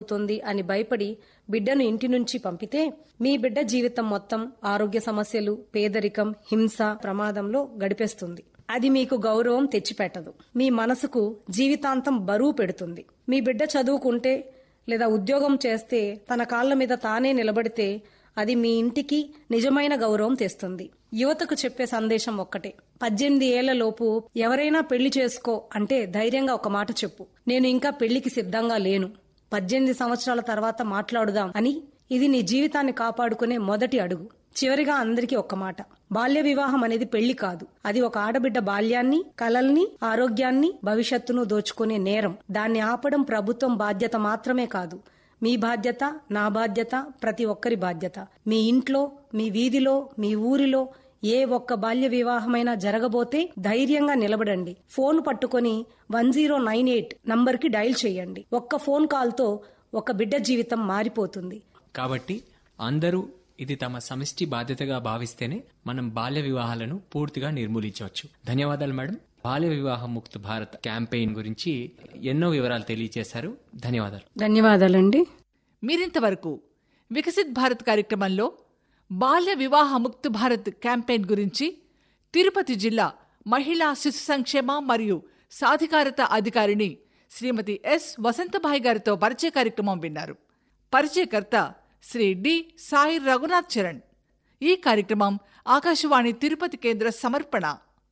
ఏమవుతుంది అని భయపడి బిడ్డను ఇంటి నుంచి పంపితే మీ బిడ్డ జీవితం మొత్తం ఆరోగ్య సమస్యలు పేదరికం హింస ప్రమాదంలో గడిపేస్తుంది అది మీకు గౌరవం తెచ్చిపెట్టదు మీ మనసుకు జీవితాంతం బరువు పెడుతుంది మీ బిడ్డ చదువుకుంటే లేదా ఉద్యోగం చేస్తే తన కాళ్ల మీద తానే నిలబడితే అది మీ ఇంటికి నిజమైన గౌరవం తెస్తుంది యువతకు చెప్పే సందేశం ఒక్కటే పద్దెనిమిది ఏళ్ల లోపు ఎవరైనా పెళ్లి చేసుకో అంటే ధైర్యంగా ఒక మాట చెప్పు నేను ఇంకా పెళ్లికి సిద్ధంగా లేను పద్దెనిమిది సంవత్సరాల తర్వాత మాట్లాడుదాం అని ఇది నీ జీవితాన్ని కాపాడుకునే మొదటి అడుగు చివరిగా అందరికీ ఒక్క మాట బాల్య వివాహం అనేది పెళ్లి కాదు అది ఒక ఆడబిడ్డ బాల్యాన్ని కలల్ని ఆరోగ్యాన్ని భవిష్యత్తును దోచుకునే నేరం దాన్ని ఆపడం ప్రభుత్వం బాధ్యత మాత్రమే కాదు మీ బాధ్యత నా బాధ్యత ప్రతి ఒక్కరి బాధ్యత మీ ఇంట్లో మీ వీధిలో మీ ఊరిలో ఏ ఒక్క బాల్య వివాహమైనా జరగబోతే ధైర్యంగా నిలబడండి ఫోన్ పట్టుకొని వన్ జీరో నైన్ ఎయిట్ నంబర్కి డయల్ చేయండి ఒక్క ఫోన్ కాల్తో ఒక బిడ్డ జీవితం మారిపోతుంది కాబట్టి అందరూ ఇది తమ సమిష్టి బాధ్యతగా భావిస్తేనే మనం బాల్య వివాహాలను పూర్తిగా నిర్మూలించవచ్చు ధన్యవాదాలు మేడం బాల్య వివాహ ముక్త భారత్ క్యాంపెయిన్ గురించి ఎన్నో వివరాలు తెలియజేశారు ధన్యవాదాలు ధన్యవాదాలండి మీరింతవరకు వికసిత్ భారత్ కార్యక్రమంలో బాల్య వివాహ ముక్త్ భారత్ క్యాంపెయిన్ గురించి తిరుపతి జిల్లా మహిళా శిశు సంక్షేమ మరియు సాధికారత అధికారిని శ్రీమతి ఎస్ వసంతభాయ్ గారితో పరిచయ కార్యక్రమం విన్నారు పరిచయకర్త శ్రీ డి సాయి రఘునాథ్ చరణ్ ఈ కార్యక్రమం ఆకాశవాణి తిరుపతి కేంద్ర సమర్పణ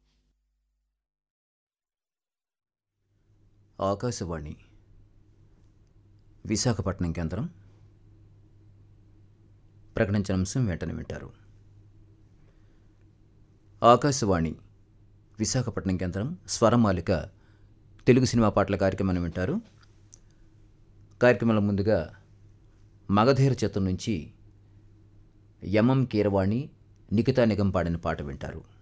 ఆకాశవాణి విశాఖపట్నం కేంద్రం ప్రకటించిన అంశం వెంటనే వింటారు ఆకాశవాణి విశాఖపట్నం కేంద్రం స్వరమాలిక తెలుగు సినిమా పాటల కార్యక్రమాన్ని వింటారు కార్యక్రమంలో ముందుగా మగధీర చిత్రం నుంచి యమం కీరవాణి నిఖితా నిగం పాడిన పాట వింటారు